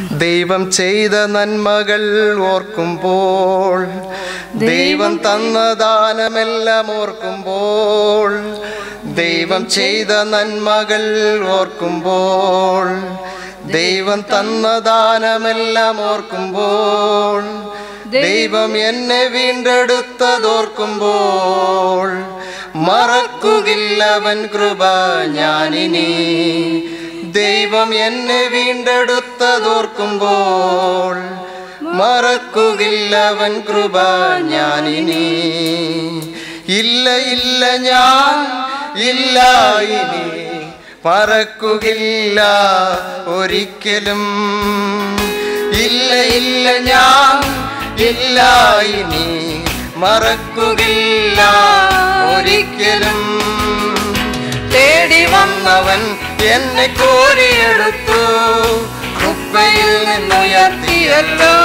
ദൈവം ചെയ്ത നന്മകൾ ഓർക്കുമ്പോൾ ദൈവം തന്ന ദാനമെല്ലാം ഓർക്കുമ്പോൾ ദൈവം ചെയ്ത നന്മകൾ ഓർക്കുമ്പോൾ ദൈവം തന്ന ദാനമെല്ലാം ഓർക്കുമ്പോൾ ദൈവം എന്നെ വീണ്ടെടുത്തതോർക്കുമ്പോൾ മറക്കുകില്ലവൻ കൃപ ഞാനിനി ദൈവം എന്നെ വീണ്ടെടുത്തതോർക്കുമ്പോൾ മറക്കുകില്ലവൻ കൃപ ഞാനിനി ഇല്ല ഇല്ല ഞാൻ ഇല്ല ഇനി മറക്കുകില്ല ഒരിക്കലും ഇല്ല ഇല്ല ഞാൻ ഇല്ല ഇനി മറക്കുകില്ല ഒരിക്കലും തേടി വന്നവൻ എന്നെ കോരിയെടുത്തു കുപ്പയിൽ നിന്നുയർത്തിയല്ലോ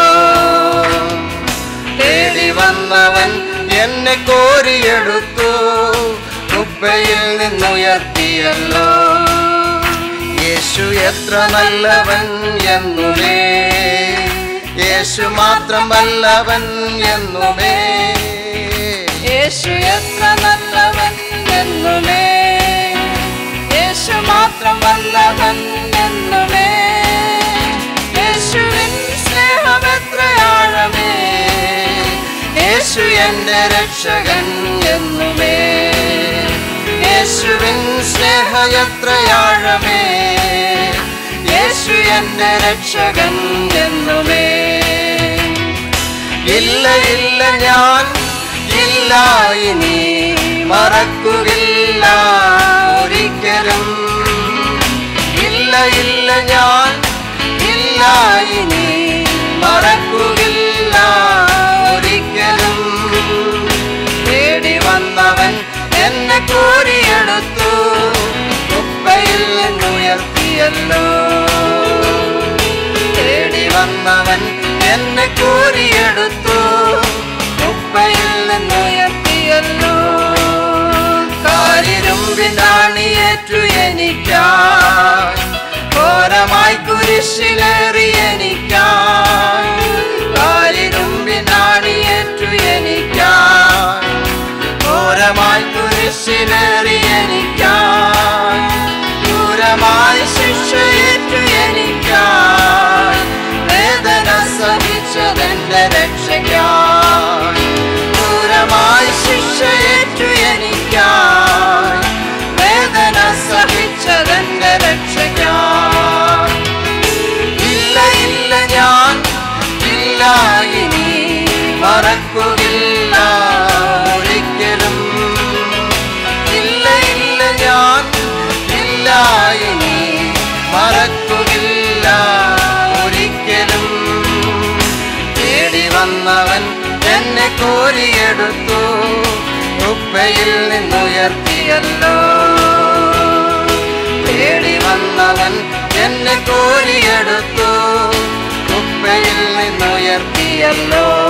തേടി വന്നവൻ എന്നെ കോരിയെടുത്തു കുപ്പയിൽ നിന്നുയർത്തിയല്ലോ യേശു എത്ര നല്ലവൻ എന്നുമേ യേശു മാത്രം വല്ലവൻ എന്നുമേ യേശു എത്ര നല്ലവൻ എന്നുമേ യേശു മാത്രം വല്ലവൻ എന്നുമേ യേശുവിൻ സ്നേഹം എത്രയാഴമേ യേശു എൻ്റെ രക്ഷകൻ എന്നുമേ യേശുവിൻ സ്നേഹ എത്രയാഴമേ യേശു എൻ്റെ രക്ഷകൻ എന്നുമേ ഇല്ല ഇല്ല ഞാൻ ഇല്ല ഇനി മറക്കുകയില്ല ഒരിക്കലും ഇല്ല ഇല്ല ഞാൻ ഇല്ല ഇനി മറക്കുകയില്ല ഒരിക്കലും തേടി വന്നവൻ എന്നെ കോരിയെടുത്തു കുപ്പയിൽ നിന്നുയർത്തിയല്ലോ തേടി വന്നവൻ എന്നെ കോരിയെടുത്തു കുപ്പയിൽ നിന്നുയർത്തിയല്ലോ കാരിരുമ്പിനാണിയേറ്റു എനിക്കായി ഘോരമായി കുരിശിലേറി എനിക്കായി കാരിരുമ്പിനാണിയേറ്റു എനിക്കായി ഘോരമായി കുരിശിലേറി എനിക്കായി ക്രൂരമായി ശിക്ഷയേറ്റു എനിക്കായി വേദന സഹിച്ചതെന്റെ രക്ഷയ്ക്കായി ക്രൂരമായി ശിക്ഷയേറ്റു എനിക്കായി വേദന സഹിച്ചതെന്റെ രക്ഷയ്ക്കായി ഇല്ല ഇല്ല ഞാൻ ഇല്ല ഇനി മറക്കുകയില്ല ഒരിക്കലും ഇല്ല ഇല്ല ഞാൻ ഇല്ല ഇനി മറക്കുകയില്ല ഒരിക്കലും തേടി വന്നവൻ എന്നെ കോരിയെടുത്തു കുപ്പയിൽ നിന്നുയർത്തിയല്ലോ തേടി വന്നവൻ എന്നെ കോരിയെടുത്തു കുപ്പയിൽ നിന്നുയർത്തിയല്ലോ